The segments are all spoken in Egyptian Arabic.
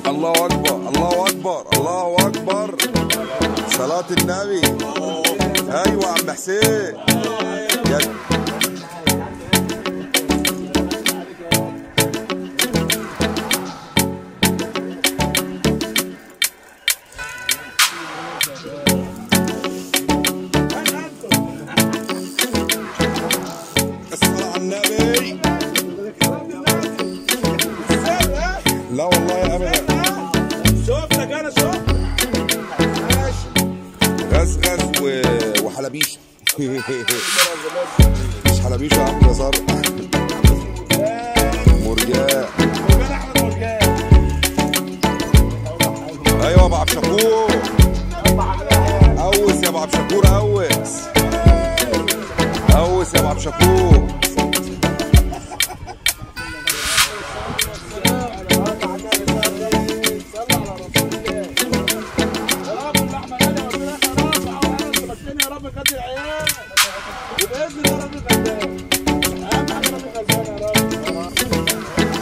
الله اكبر الله اكبر الله اكبر صلاة النبي ايوه عم حسين يا الصلاة على النبي لا والله ابدا شفتك انا شفت غزغز و... وحلبيش مش حلبيش يا عم ده صار مرجان مرجان احمد مرجان ايوه يا ابو عبد الشكور اوس يا ابو عبد الشكور اوس اوس يا ابو عبد الشكور يا رب خد العيال وباذن الله رب غلبان اهم حاجه رب غلبان يا رب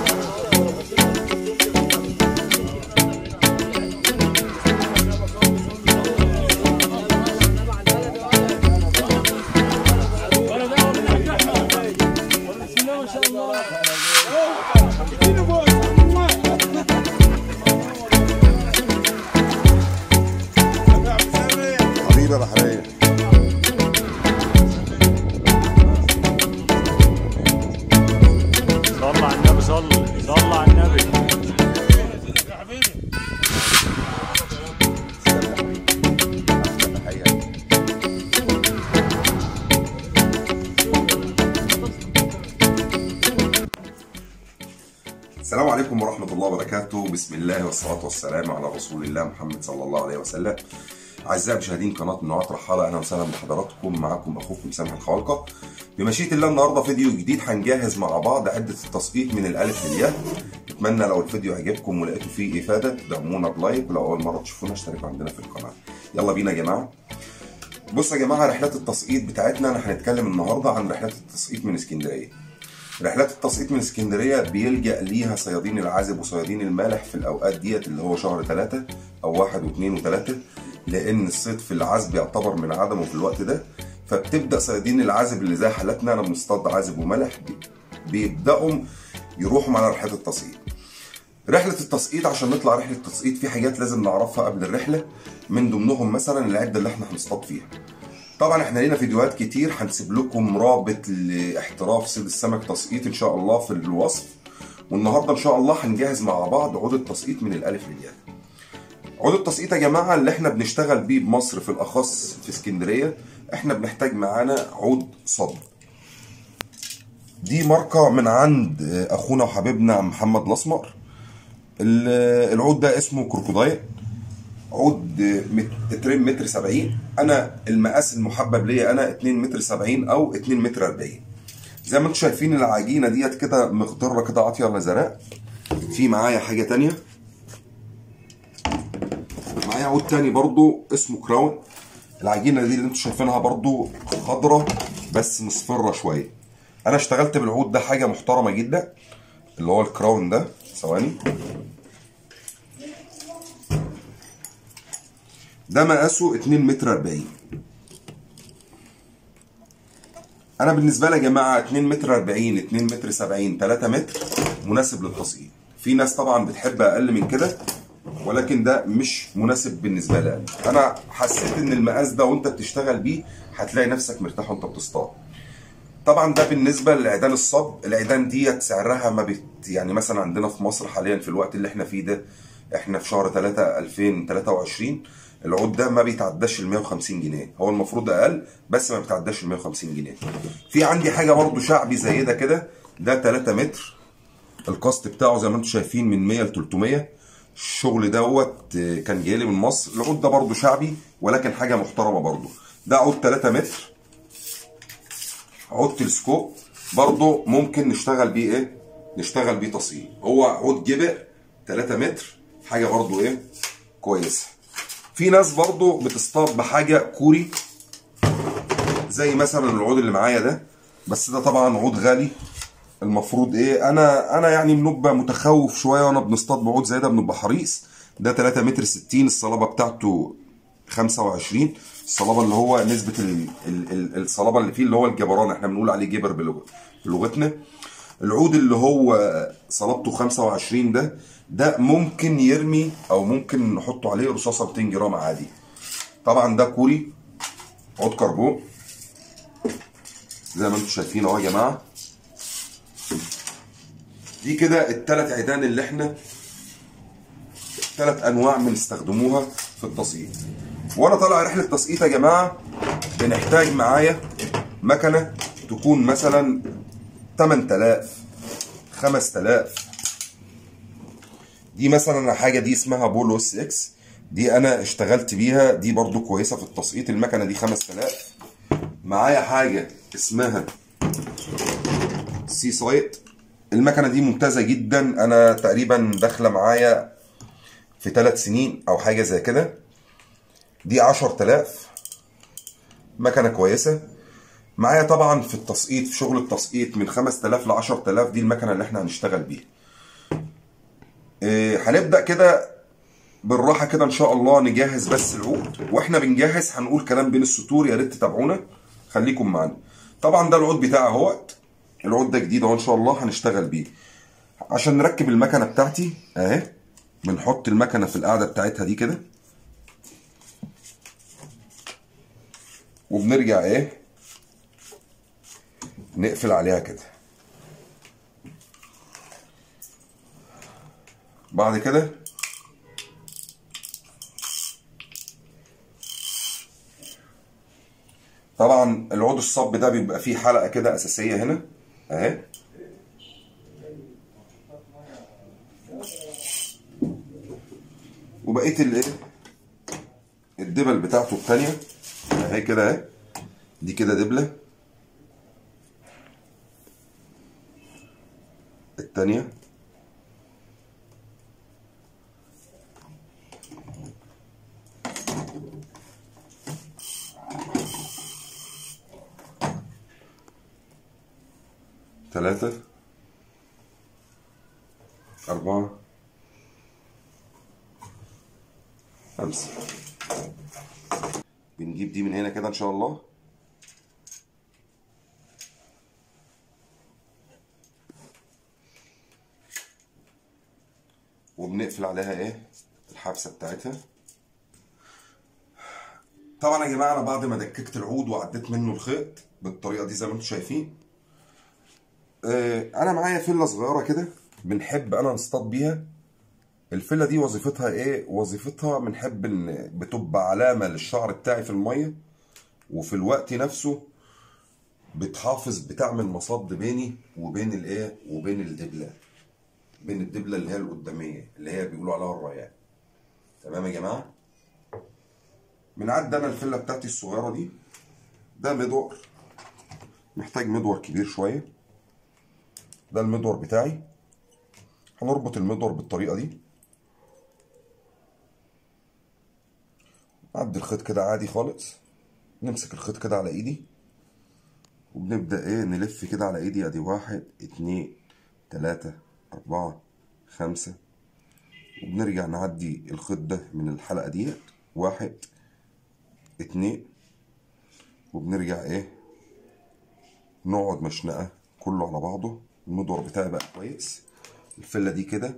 اديني بوس حبيبي يا بحرية صلى على النبي صلى صلى على النبي السلام عليكم ورحمة الله وبركاته بسم الله والصلاة والسلام على رسول الله محمد صلى الله عليه وسلم أعزائي مشاهدين قناة منوعات رحالة أهلا وسهلا بحضراتكم معاكم أخوكم سامح الخالقة بمشيئة الله النهاردة فيديو جديد هنجهز مع بعض عدة التسقيط من الألف للياء أتمنى لو الفيديو عجبكم ولقيتوا فيه إفادة تدعمونا بلايك ولو أول مرة تشوفونا اشتركوا عندنا في القناة يلا بينا يا جماعة بصوا يا جماعة رحلات التسقيط بتاعتنا أنا هنتكلم النهاردة عن رحلات التسقيط من اسكندرية رحلات التسقيط من اسكندريه بيلجا ليها صيادين العازب وصيادين المالح في الاوقات ديت اللي هو شهر ثلاثة او واحد واثنين وثلاثة لان الصيد في العزب يعتبر من عدمه في الوقت ده فبتبدا صيادين العازب اللي زي حالتنا انا بنصطاد عازب وملح بي- بيبداوا يروحوا معانا رحلات التسقيط رحلة التسقيط عشان نطلع رحلة التسقيط في حاجات لازم نعرفها قبل الرحلة من ضمنهم مثلا العدة اللي احنا هنصطاد فيها طبعا احنا لينا فيديوهات كتير هنسيب لكم رابط لاحتراف صيد السمك تسقيط ان شاء الله في الوصف والنهارده ان شاء الله هنجهز مع بعض عود التسقيط من الالف للياء عود التسقيط يا جماعه اللي احنا بنشتغل بيه بمصر في الاخص في اسكندريه احنا بنحتاج معانا عود صب دي ماركه من عند اخونا وحبيبنا محمد الاسمر ال- العود ده اسمه كروكودايل عود مترين متر سبعين انا المقاس المحبب ليا انا 2 متر سبعين او 2 متر 40 زي ما انتم شايفين العجينه ديت كده مخضره كده عاطيه لزراء في معايا حاجه تانية معايا عود تاني برضو اسمه كراون العجينه دي اللي انتم شايفينها برضو خضره بس مصفره شويه انا اشتغلت بالعود ده حاجه محترمه جدا اللي هو الكراون ده ثواني ده مقاسه 2 متر 40 انا بالنسبه لي يا جماعه 2 متر 40 2 متر 70 3 متر مناسب للتصقيط في ناس طبعا بتحب اقل من كده ولكن ده مش مناسب بالنسبه لي أنا. انا حسيت ان المقاس ده وانت بتشتغل بيه هتلاقي نفسك مرتاح وانت بتصطاد طبعا ده بالنسبه للعيدان الصب العيدان ديت سعرها ما بت يعني مثلا عندنا في مصر حاليا في الوقت اللي احنا فيه ده احنا في شهر 3 2023 العود ده ما بيتعداش ال 150 جنيه هو المفروض اقل بس ما بيتعداش ال 150 جنيه في عندي حاجه برضو شعبي زي ده كده ده 3 متر الكاست بتاعه زي ما انتم شايفين من 100 ل 300 الشغل دوت آه، كان جاي لي من مصر العود ده برضو شعبي ولكن حاجه محترمه برضو ده عود 3 متر عود تلسكوب برضه ممكن نشتغل بيه ايه نشتغل بيه تصقيط هو عود جبق 3 متر حاجه برضه ايه كويسه في ناس برضه بتصطاد بحاجه كوري زي مثلا العود اللي معايا ده بس ده طبعا عود غالي المفروض ايه انا انا يعني بنبقى متخوف شويه وانا بنصطاد بعود زي ده بنبقى حريص ده 3 متر 60 الصلابه بتاعته 25 الصلابه اللي هو نسبه ال ال ال الصلابه اللي فيه اللي هو الجبران احنا بنقول عليه جبر بلغ- بلغتنا العود اللي هو صلابته 25 ده ده ممكن يرمي او ممكن نحطه عليه رصاصه 200 جرام عادي طبعا ده كوري عود كربون زي ما انتم شايفين اهو يا جماعه دي كده الثلاث عيدان اللي احنا ثلاث انواع بنستخدموها في التسقيط وانا طالع رحله تسقيط يا جماعه بنحتاج معايا مكنه تكون مثلا 8000 5000 دي مثلا حاجه دي اسمها بولو اس اكس دي انا اشتغلت بيها دي برضو كويسه في التسقيط المكنه دي 5000 معايا حاجه اسمها سي سايت المكنه دي ممتازه جدا انا تقريبا داخله معايا في ثلاث سنين او حاجه زي كده دي 10000 مكنه كويسه معايا طبعا في التسقيط في شغل التسقيط من 5000 ل 10000 دي المكنه اللي احنا هنشتغل بيها إيه، هنبدا كده بالراحه كده ان شاء الله نجهز بس العود واحنا بنجهز هنقول كلام بين السطور يا ريت تتابعونا خليكم معانا طبعا ده العود بتاعي اهوت العود ده جديد اهو ان شاء الله هنشتغل بيه عشان نركب المكنه بتاعتي اهي بنحط المكنه في القاعده بتاعتها دي كده وبنرجع ايه نقفل عليها كده بعد كده طبعا العود الصب ده بيبقى فيه حلقه كده اساسيه هنا اهي وبقيه الايه الدبل بتاعته التانية اهي كده اهي دي كده دبله التانية ثلاثة أربعة خمسة بنجيب دي من هنا كده إن شاء الله وبنقفل عليها ايه الحبسه بتاعتها طبعا يا جماعه انا بعد ما دككت العود وعديت منه الخيط بالطريقه دي زي ما انتم شايفين آه، انا معايا فله صغيره كده بنحب انا نصطاد بيها الفله دي وظيفتها ايه وظيفتها بنحب ان بتبقى علامه للشعر بتاعي في الميه وفي الوقت نفسه بتحافظ بتعمل مصد بيني وبين الايه وبين الدبله بين الدبله اللي هي القداميه اللي هي بيقولوا عليها الريان تمام يا جماعه بنعدي انا الفله بتاعتي الصغيره دي ده مدور محتاج مدور كبير شويه ده المدور بتاعي هنربط المدور بالطريقه دي نعدي الخيط كده عادي خالص نمسك الخيط كده على ايدي وبنبدأ ايه نلف كده على ايدي ادي واحد اتنين تلاتة اربعة خمسة وبنرجع نعدي الخيط ده من الحلقة ديت واحد اتنين وبنرجع ايه نقعد مشنقة كله على بعضه المدور بتاعي بقى كويس الفلة دي كده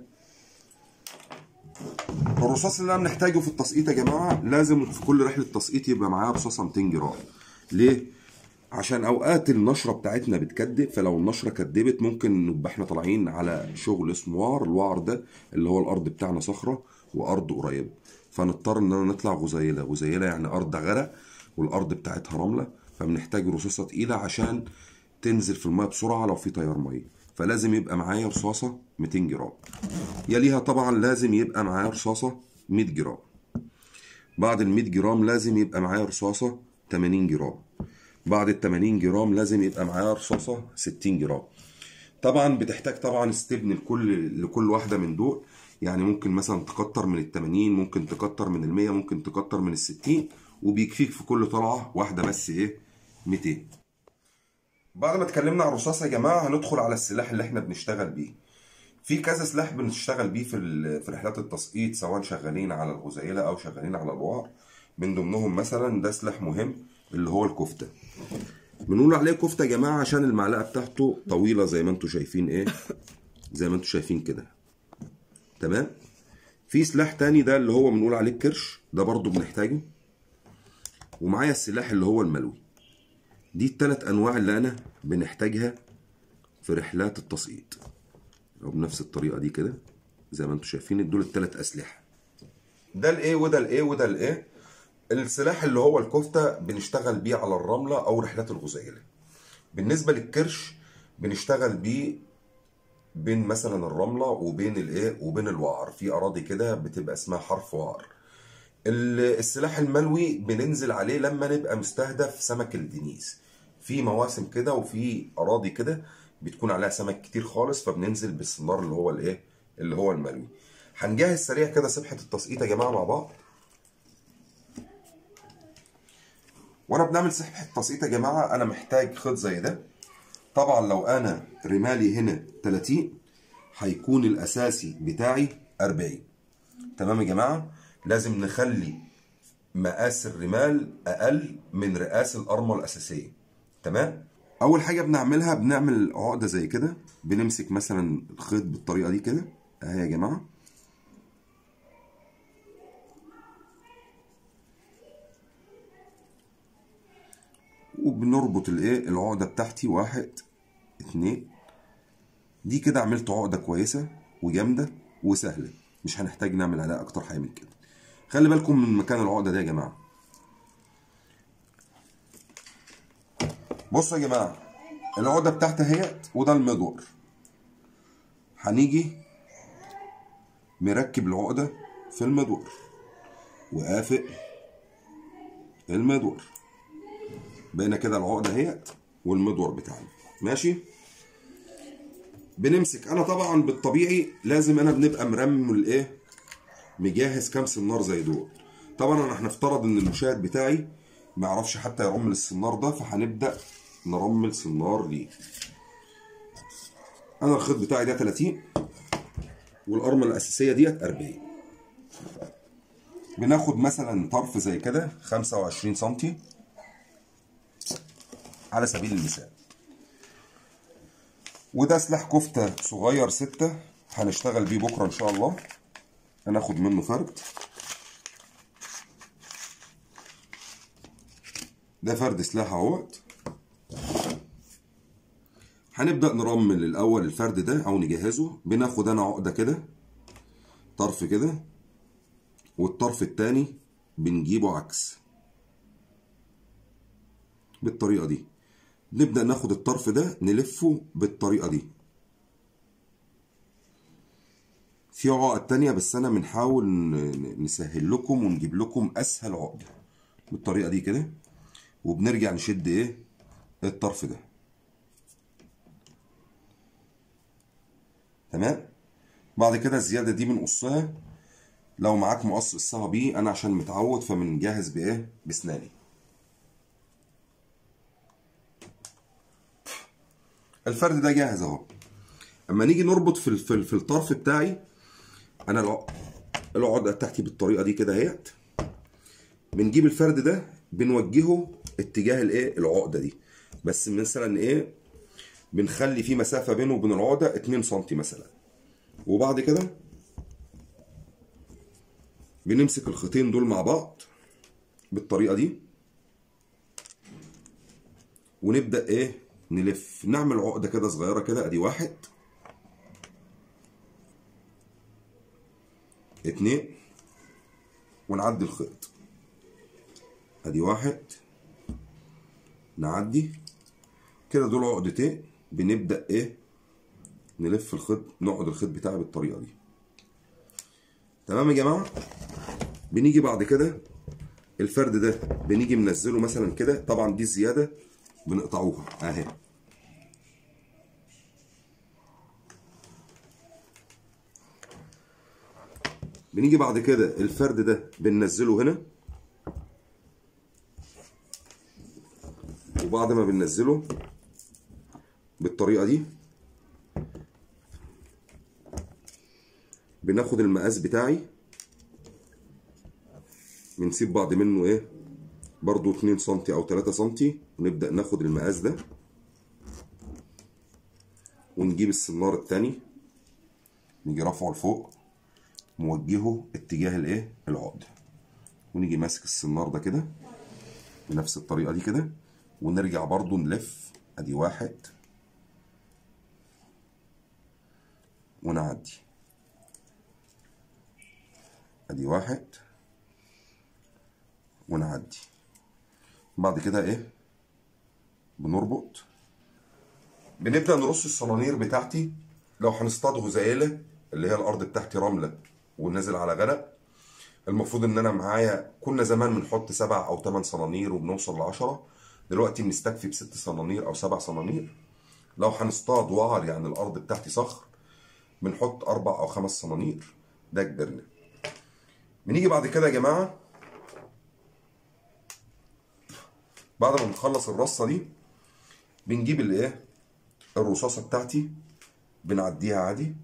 الرصاص اللي انا بنحتاجه في التسقيط يا جماعه لازم في كل رحله تسقيط يبقى معايا رصاصه 200 جرام ليه عشان اوقات النشره بتاعتنا بتكدب فلو النشره كدبت ممكن نبقى احنا طالعين على شغل اسمه وعر الوعر ده اللي هو الارض بتاعنا صخره وارض قريبه فنضطر اننا نطلع غزيله غزيله يعني ارض غرق والارض بتاعتها رمله فبنحتاج رصاصه تقيله عشان تنزل في الميه بسرعه لو في تيار ميه فلازم يبقى معايا رصاصه 200 جرام يليها طبعا لازم يبقى معايا رصاصه 100 جرام بعد ال 100 جرام لازم يبقى معايا رصاصه 80 جرام بعد ال 80 جرام لازم يبقى معايا رصاصه 60 جرام طبعا بتحتاج طبعا استبن لكل لكل واحده من دول يعني ممكن مثلا تكتر من ال 80 ممكن تكتر من ال 100 ممكن تكتر من ال 60 وبيكفيك في كل طلعه واحده بس ايه 200 بعد ما اتكلمنا عن الرصاص يا جماعه هندخل على السلاح اللي احنا بنشتغل بيه في كذا سلاح بنشتغل بيه في ال- في رحلات التسقيط سواء شغالين على الغزيله او شغالين على الوعر من ضمنهم مثلا ده سلاح مهم اللي هو الكفته بنقول عليه كفته يا جماعه عشان المعلقه بتاعته طويله زي ما انتم شايفين ايه زي ما انتم شايفين كده تمام في سلاح تاني ده اللي هو بنقول عليه الكرش ده برضو بنحتاجه ومعايا السلاح اللي هو الملوي دي التلات انواع اللي انا بنحتاجها في رحلات التسقيط او بنفس الطريقه دي كده زي ما انتم شايفين دول التلات اسلحه ده الايه وده الايه وده الايه السلاح اللي هو الكفته بنشتغل بيه على الرمله او رحلات الغزيله بالنسبه للكرش بنشتغل بيه بين مثلا الرمله وبين الايه وبين الوعر في اراضي كده بتبقى اسمها حرف وعر ال- السلاح الملوي بننزل عليه لما نبقى مستهدف سمك الدنيس في مواسم كده وفي اراضي كده بتكون عليها سمك كتير خالص فبننزل بالسنار اللي هو الايه اللي هو الملوي هنجهز سريع كده سبحه التسقيط يا جماعه مع بعض وانا بنعمل سبحه التسقيط يا جماعه انا محتاج خيط زي ده طبعا لو انا رمالي هنا 30 هيكون الاساسي بتاعي 40 تمام يا جماعه لازم نخلي مقاس الرمال اقل من رئاس الارمله الاساسيه تمام اول حاجه بنعملها بنعمل عقده زي كده بنمسك مثلا الخيط بالطريقه دي كده اهي يا جماعه وبنربط الايه العقده بتاعتي واحد اتنين دي كده عملت عقده كويسه وجامده وسهله مش هنحتاج نعمل عليها اكتر حاجه من كده خلي بالكم من مكان العقده ده يا جماعه بصوا يا جماعه العقده بتاعتي اهيت وده المدور هنيجي مركب العقده في المدور وقافق المدور بقينا كده العقده اهيت والمدور بتاعنا ماشي بنمسك انا طبعا بالطبيعي لازم انا بنبقى مرمم الايه مجهز كام سنار زي دول طبعا انا هنفترض ان المشاهد بتاعي ما يعرفش حتى يرمل السنار ده فهنبدا نرمل سنار ليه انا الخيط بتاعي ده 30 والارمله الاساسيه ديت 40 بناخد مثلا طرف زي كده 25 سنتي على سبيل المثال وده سلاح كفتة صغير ستة هنشتغل بيه بكرة إن شاء الله هناخد منه فرد ده فرد سلاح اهوت هنبدأ نرمل الأول الفرد ده أو نجهزه بناخد أنا عقدة كده طرف كده والطرف التاني بنجيبه عكس بالطريقة دي نبدأ ناخد الطرف ده نلفه بالطريقة دي في عقد تانية بس أنا بنحاول ن- نسهل لكم ونجيب لكم أسهل عقدة بالطريقة دي كده وبنرجع نشد إيه الطرف ده تمام بعد كده الزيادة دي بنقصها لو معاك مقص قصها بيه أنا عشان متعود فبنجهز بإيه بسناني الفرد ده جاهز اهو اما نيجي نربط في ال- في, ال- في الطرف بتاعي انا الع- العقده بتاعتي بالطريقه دي كده اهيت بنجيب الفرد ده بنوجهه اتجاه الايه العقده دي بس مثلا ايه بنخلي في مسافه بينه وبين العقده 2 سم مثلا وبعد كده بنمسك الخيطين دول مع بعض بالطريقه دي ونبدا ايه نلف نعمل عقده كده صغيره كده ادي واحد اتنين ونعدي الخيط ادي واحد نعدي كده دول عقدتين بنبدا ايه نلف الخيط نقعد الخيط بتاعي بالطريقه دي تمام يا جماعه بنيجي بعد كده الفرد ده بنيجي منزله مثلا كده طبعا دي الزياده بنقطعوها اهي بنيجي بعد كده الفرد ده بننزله هنا وبعد ما بننزله بالطريقه دي بناخد المقاس بتاعي بنسيب بعض منه ايه برضو 2 سنتي او 3 سنتي ونبدأ ناخد المقاس ده ونجيب السنار التاني نيجي رافعه لفوق موجهه اتجاه الايه العقدة ونيجي ماسك السنار ده كده بنفس الطريقة دي كده ونرجع برضو نلف ادي واحد ونعدي ادي واحد ونعدي بعد كده ايه بنربط بنبدأ نرص الصنانير بتاعتي لو هنصطاد غزايلة اللي هي الأرض بتاعتي رملة ونازل على غرق المفروض إن أنا معايا كنا زمان بنحط سبع أو تمن صنانير وبنوصل لعشرة دلوقتي بنستكفي بست صنانير أو سبع صنانير لو هنصطاد وعر يعني الأرض بتاعتي صخر بنحط أربع أو خمس صنانير ده كبرنا بنيجي بعد كده يا جماعة بعد ما نخلص الرصة دي بنجيب الايه الرصاصة بتاعتي بنعديها عادي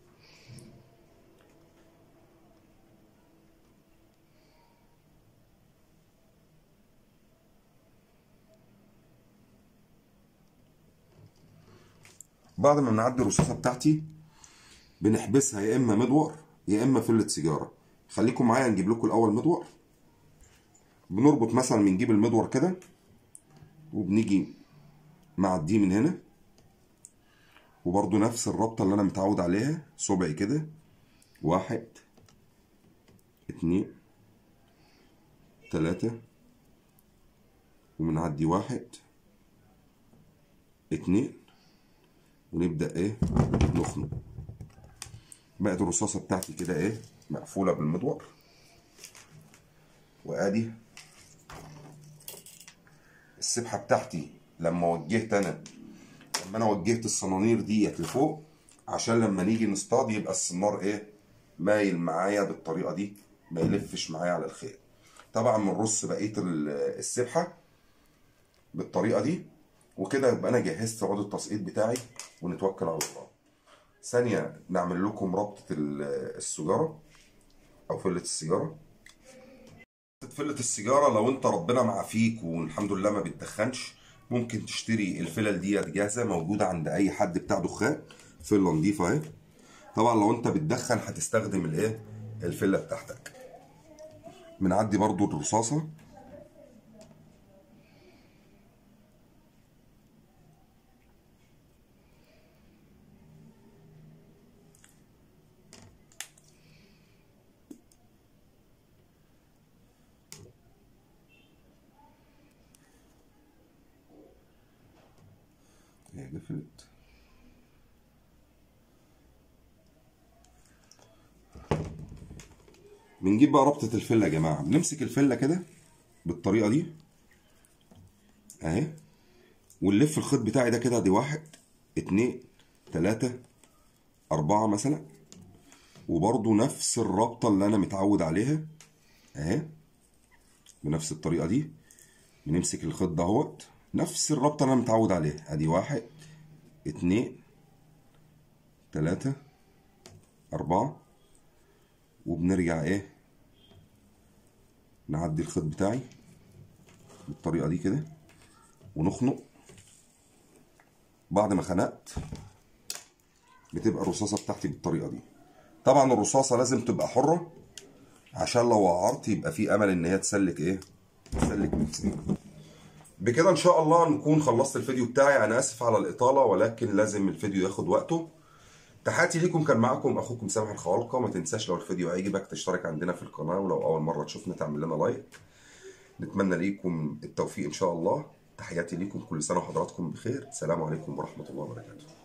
بعد ما بنعدي الرصاصة بتاعتي بنحبسها يا اما مدور يا اما فلة سيجارة خليكم معايا نجيب لكم الاول مدور بنربط مثلا بنجيب المدور كده وبنيجي معديه من هنا وبرضو نفس الربطة اللي أنا متعود عليها صبعي كده واحد اتنين تلاتة وبنعدي واحد اتنين ونبدأ ايه نخنق بقت الرصاصة بتاعتي كده ايه مقفولة بالمدور وادي السبحة بتاعتي لما وجهت انا لما انا وجهت الصنانير ديت لفوق عشان لما نيجي نصطاد يبقى السنار ايه مايل معايا بالطريقة دي ما يلفش معايا على الخيل طبعا بنرص بقية ال- السبحة بالطريقة دي وكده يبقى انا جهزت عود التسقيط بتاعي ونتوكل على الله ثانية نعمل لكم ربطة ال- السجارة او فلة السيجارة فلة السيجارة لو انت ربنا معافيك والحمد لله ما بتدخنش ممكن تشتري الفلل ديت جاهزة موجودة عند أي حد بتاع دخان فلة نضيفة أهي طبعا لو أنت بتدخن هتستخدم الإيه الفلة بتاعتك بنعدي برضو الرصاصة هي قفلت بنجيب بقى ربطة الفلة يا جماعة بنمسك الفلة كده بالطريقة دي اهي ونلف الخيط بتاعي ده كده دي واحد اتنين تلاتة أربعة مثلا وبرضو نفس الربطة اللي أنا متعود عليها اهي بنفس الطريقة دي بنمسك الخيط دهوت نفس الربطة اللي أنا متعود عليها أدي واحد اتنين تلاتة أربعة وبنرجع إيه نعدي الخيط بتاعي بالطريقة دي كده ونخنق بعد ما خنقت بتبقى الرصاصة بتاعتي بالطريقة دي طبعا الرصاصة لازم تبقى حرة عشان لو وقعت يبقى في أمل إن هي تسلك إيه تسلك نفسي بكده ان شاء الله نكون خلصت الفيديو بتاعي انا اسف على الاطاله ولكن لازم الفيديو ياخد وقته تحياتي ليكم كان معاكم اخوكم سامح الخوالقه ما تنساش لو الفيديو عجبك تشترك عندنا في القناه ولو اول مره تشوفنا تعمل لنا لايك نتمنى ليكم التوفيق ان شاء الله تحياتي ليكم كل سنه وحضراتكم بخير السلام عليكم ورحمه الله وبركاته